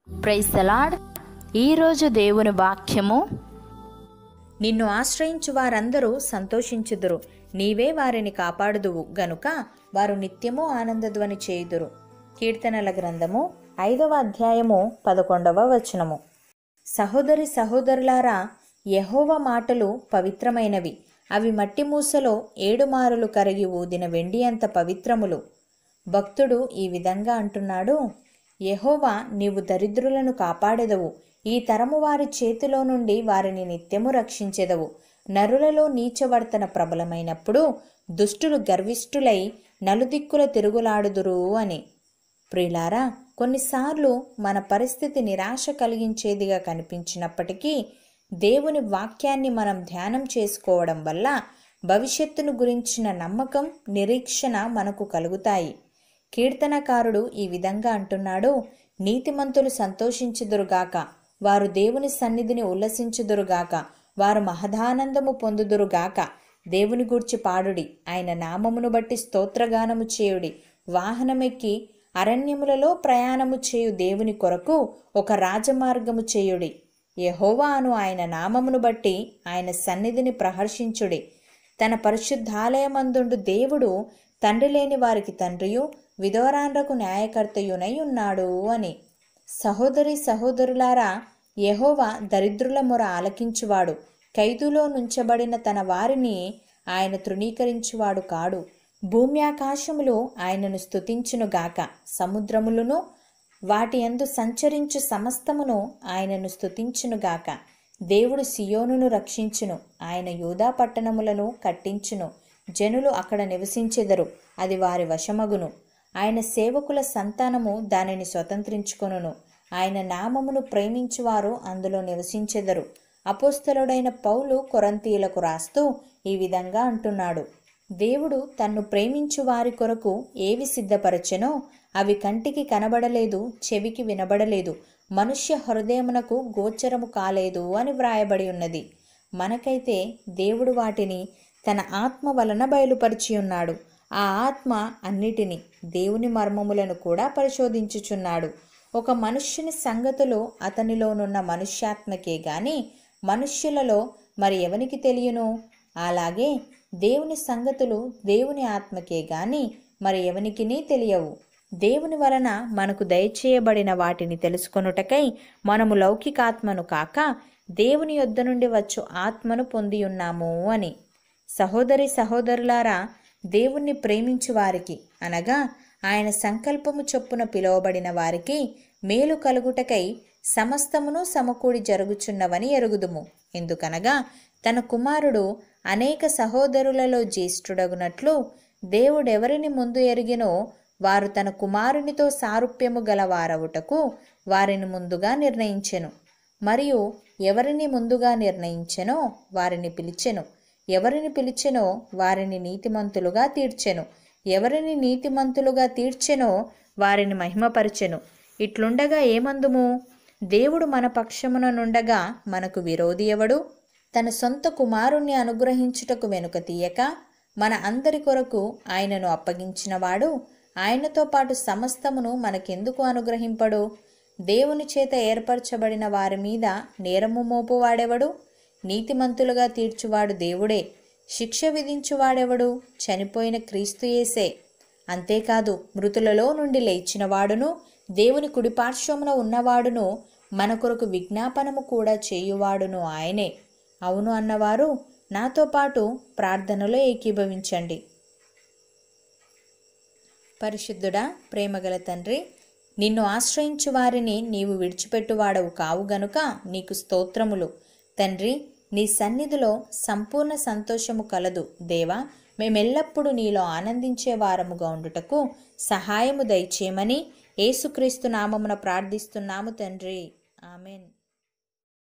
praise the Lord ఈరోజు దేవుని వాక్యము నిన్ను ఆశ్రయించు వారందరూ సంతోషించుదురు నీవే వారిని కాపాడుదువు గనుక వారు నిత్యము ఆనందధ్వని చేయుదురు కీర్తనల గ్రంథము ఐదవ అధ్యాయము పదకొండవ వచనము సహోదరి సహోదరులారా యహోవ మాటలు పవిత్రమైనవి అవి మట్టి మూసలో ఏడుమారులు కరిగి ఊదిన వెండి అంత పవిత్రములు భక్తుడు ఈ విధంగా అంటున్నాడు యెహోవా నీవు దరిద్రులను కాపాడెదవు ఈ తరము వారి చేతిలో నుండి వారిని నిత్యము రక్షించెదవు నరులలో నీచవర్తన ప్రబలమైనప్పుడు దుష్టులు గర్విష్ఠులై నలుదిక్కుల తిరుగులాడుదురు అని ప్రియులారా కొన్నిసార్లు మన పరిస్థితి నిరాశ కలిగించేదిగా కనిపించినప్పటికీ దేవుని వాక్యాన్ని మనం ధ్యానం చేసుకోవడం వల్ల భవిష్యత్తును గురించిన నమ్మకం నిరీక్షణ మనకు కలుగుతాయి కీర్తనకారుడు ఈ విధంగా అంటున్నాడు నీతిమంతులు సంతోషించుదురుగాక వారు దేవుని సన్నిధిని ఉల్లసించుదురుగాక వారు మహదానందము పొందుదురుగాక దేవుని గూర్చి పాడుడి ఆయన నామమును బట్టి స్తోత్రగానము చేయుడి వాహనమెక్కి అరణ్యములలో ప్రయాణము చేయు దేవుని కొరకు ఒక రాజమార్గము చేయుడి యెహోవా అను ఆయన నామమును బట్టి ఆయన సన్నిధిని ప్రహర్షించుడి తన పరిశుద్ధాలయమందుండు దేవుడు తండ్రి లేని వారికి తండ్రియు విధవరాండ్రకు న్యాయకర్తయునై ఉన్నాడు అని సహోదరి సహోదరులారా యెహోవా దరిద్రుల మొర ఆలకించువాడు ఖైదులో నుంచబడిన తన వారిని ఆయన తృణీకరించువాడు కాడు భూమి ఆకాశములు ఆయనను స్తుతించునుగాక సముద్రములను వాటి యందు సంచరించు సమస్తమును ఆయనను స్తుతించునుగాక దేవుడు సియోనును రక్షించును ఆయన యూదా పట్టణములను కట్టించును జనులు అక్కడ నివసించెదరు అది వారి వశమగును ఆయన సేవకుల సంతానము దానిని స్వతంత్రించుకొనును ఆయన నామమును ప్రేమించువారు అందులో నివసించెదరు అపోస్తలుడైన పౌలు కొరంతీయులకు రాస్తూ ఈ విధంగా అంటున్నాడు దేవుడు తన్ను ప్రేమించు వారి కొరకు ఏవి సిద్ధపరచెనో అవి కంటికి కనబడలేదు చెవికి వినబడలేదు మనుష్య హృదయమునకు గోచరము కాలేదు అని వ్రాయబడి ఉన్నది మనకైతే దేవుడు వాటిని తన ఆత్మ వలన బయలుపరిచి ఉన్నాడు ఆ ఆత్మ అన్నిటినీ దేవుని మర్మములను కూడా పరిశోధించుచున్నాడు ఒక మనుష్యుని సంగతులు అతనిలోనున్న మనుష్యాత్మకే గాని మనుష్యులలో మరి ఎవనికి తెలియను అలాగే దేవుని సంగతులు దేవుని ఆత్మకే గాని మరి ఎవనికినీ తెలియవు దేవుని వలన మనకు దయచేయబడిన వాటిని తెలుసుకొనుటకై మనము లౌకికాత్మను కాక దేవుని యొద్ద నుండి వచ్చు ఆత్మను పొంది ఉన్నాము అని సహోదరి సహోదరులారా దేవుణ్ణి ప్రేమించు వారికి అనగా ఆయన సంకల్పము చొప్పున పిలువబడిన వారికి మేలు కలుగుటకై సమస్తమును సమకూడి జరుగుచున్నవని ఎరుగుదుము ఎందుకనగా తన కుమారుడు అనేక సహోదరులలో జ్యేష్ఠుడగునట్లు దేవుడెవరిని ముందు ఎరిగినో వారు తన కుమారునితో సారూప్యము గలవారవుటకు వారిని ముందుగా నిర్ణయించెను మరియు ఎవరిని ముందుగా నిర్ణయించెనో వారిని పిలిచెను ఎవరిని పిలిచెనో వారిని నీతిమంతులుగా తీర్చెను ఎవరిని నీతిమంతులుగా తీర్చెనో వారిని మహిమపరచెను ఇట్లుండగా ఏమందుము దేవుడు మన పక్షమున నుండగా మనకు విరోధి ఎవడు తన సొంత కుమారుణ్ణి అనుగ్రహించుటకు వెనుక తీయక మన అందరి కొరకు ఆయనను అప్పగించినవాడు ఆయనతో పాటు సమస్తమును మనకెందుకు అనుగ్రహింపడు దేవుని చేత ఏర్పరచబడిన వారి మీద నేరము మోపువాడెవడు నీతిమంతులుగా తీర్చువాడు దేవుడే శిక్ష విధించువాడెవడు చనిపోయిన క్రీస్తుయేసే అంతేకాదు మృతులలో నుండి లేచినవాడును దేవుని కుడిపార్శ్వమున ఉన్నవాడును మన కొరకు విజ్ఞాపనము కూడా చేయువాడును ఆయనే అవును అన్నవారు నాతో పాటు ప్రార్థనలో ఏకీభవించండి పరిశుద్ధుడా ప్రేమగల తండ్రి నిన్ను ఆశ్రయించు వారిని నీవు విడిచిపెట్టువాడవు కావు గనుక నీకు స్తోత్రములు తండ్రి నీ సన్నిధిలో సంపూర్ణ సంతోషము కలదు దేవా మేమెల్లప్పుడూ నీలో ఆనందించే వారముగా ఉండుటకు సహాయము దయచేయమని యేసుక్రీస్తు నామమున ప్రార్థిస్తున్నాము తండ్రి ఆమెన్